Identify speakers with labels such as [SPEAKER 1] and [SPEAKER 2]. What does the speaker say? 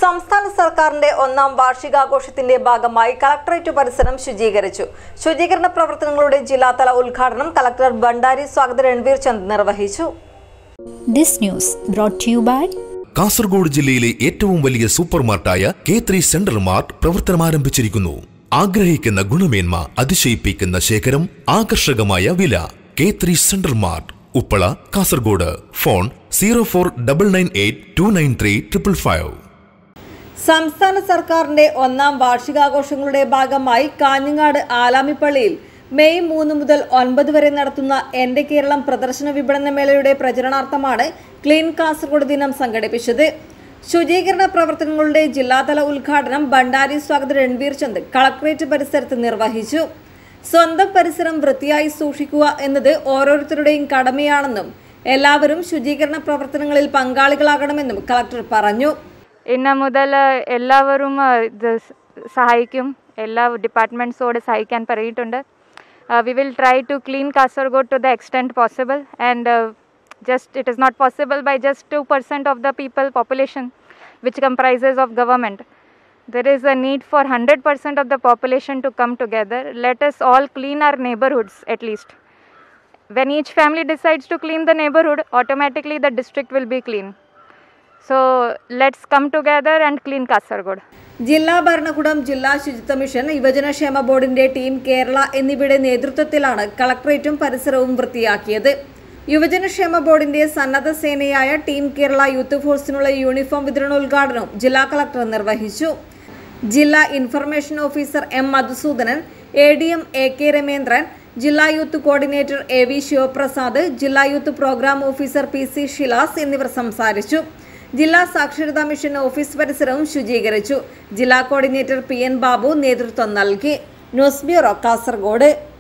[SPEAKER 1] സംസ്ഥാന സർക്കാരിന്റെ ഒന്നാം വാർഷികാഘോഷത്തിന്റെ ഭാഗമായി കളക്ടറേറ്റ് പരിസരം ശുചീകരിച്ചു ശുചീകരണ പ്രവർത്തനങ്ങളുടെ ജില്ലാതല ഉദ്ഘാടനം കളക്ടർ ഭണ്ഡാരി സ്വാഗത രൺവീർ ചന്ദ് നിർവഹിച്ചു
[SPEAKER 2] This news brought to you by
[SPEAKER 3] Kasaragod ജില്ലയിലെ ഏറ്റവും വലിയ സൂപ്പർ മാർട്ടായ കെ ത്രീ സെൻട്രൽ മാർട്ട് പ്രവർത്തനം ആരംഭിച്ചിരിക്കുന്നു ആഗ്രഹിക്കുന്ന ഗുണമേന്മ അതിശയിപ്പിക്കുന്ന ശേഖരം ആകർഷകമായ വില K three central mart Uppala Kasaragod phone zero four double nine eight two nine three triple five
[SPEAKER 1] സംസ്ഥാന സർക്കാരിന്റെ ഒന്നാം വാർഷികാഘോഷങ്ങളുടെ ഭാഗമായി കാഞ്ഞങ്ങാട് ആലാമിപ്പള്ളിയിൽ മെയ് മൂന്ന് മുതൽ ഒൻപത് വരെ നടത്തുന്ന എന്റെ കേരളം പ്രദർശന വിപണന മേളയുടെ പ്രചരണാർത്ഥമാണ് ക്ലീൻ കാസർഗോഡ് ദിനം സംഘടിപ്പിച്ചത് ശുചീകരണ പ്രവർത്തനങ്ങളുടെ ജില്ലാതല ഉദ്ഘാടനം ഭണ്ഡാരി സ്വാഗത രൺവീർ ചന്ദ് കളക്ടറേറ്റ് പരിസരത്ത് നിർവഹിച്ചു സ്വന്തം പരിസരം വൃത്തിയായി സൂക്ഷിക്കുക എന്നത് ഓരോരുത്തരുടെയും കടമയാണെന്നും എല്ലാവരും ശുചീകരണ പ്രവർത്തനങ്ങളിൽ പങ്കാളികളാകണമെന്നും കളക്ടർ പറഞ്ഞു
[SPEAKER 4] ഇന്ന് മുതൽ എല്ലാവരും ആ, ഇത് സ- സഹായിക്കും എല്ലാ ഡിപ്പാർട്ട്മെൻറ്റ്സോട് സഹായിക്കാൻ പറഞ്ഞിട്ടുണ്ട് we will try to clean Kasaragod to the extent possible and just it is not possible by just two percent of the people population which comprises of government there is a need for 100% of the population to come together. Let us all clean our neighborhoods at least. When each family decides to clean the neighborhood, automatically the district will be clean. So let's come together and clean Kasargod.
[SPEAKER 1] ജില്ലാ ഭരണകൂടം ജില്ലാ ശുചിത്വ mission യുവജനക്ഷേമ ബോർഡിന്റെ team Kerala എന്നിവയുടെ നേതൃത്വത്തിലാണ് കളക്ടറേറ്റും പരിസരവും വൃത്തിയാക്കിയത് യുവജനക്ഷേമ ബോർഡിന്റെ സന്നദ്ധ സേനയായ ടീം കേരള യൂത്ത് ഫോഴ്സിനുള്ള യൂണിഫോം വിതരണോദ്ഘാടനവും ജില്ലാ കളക്ടർ നിർവഹിച്ചു ജില്ലാ information officer M Madhusoodanan A D M A K Ramendran ജില്ലാ youth coordinator A V Sivaprasad ജില്ലാ youth program officer P C Shilas എന്നിവർ സംസാരിച്ചു ജില്ലാ സാക്ഷരതാ മിഷൻ ഓഫീസ് പരിസരവും ശുചീകരിച്ചു ജില്ലാ കോർഡിനേറ്റർ പി എൻ ബാബു നേതൃത്വം നൽകി ന്യൂസ് ബ്യൂറോ കാസർഗോഡ്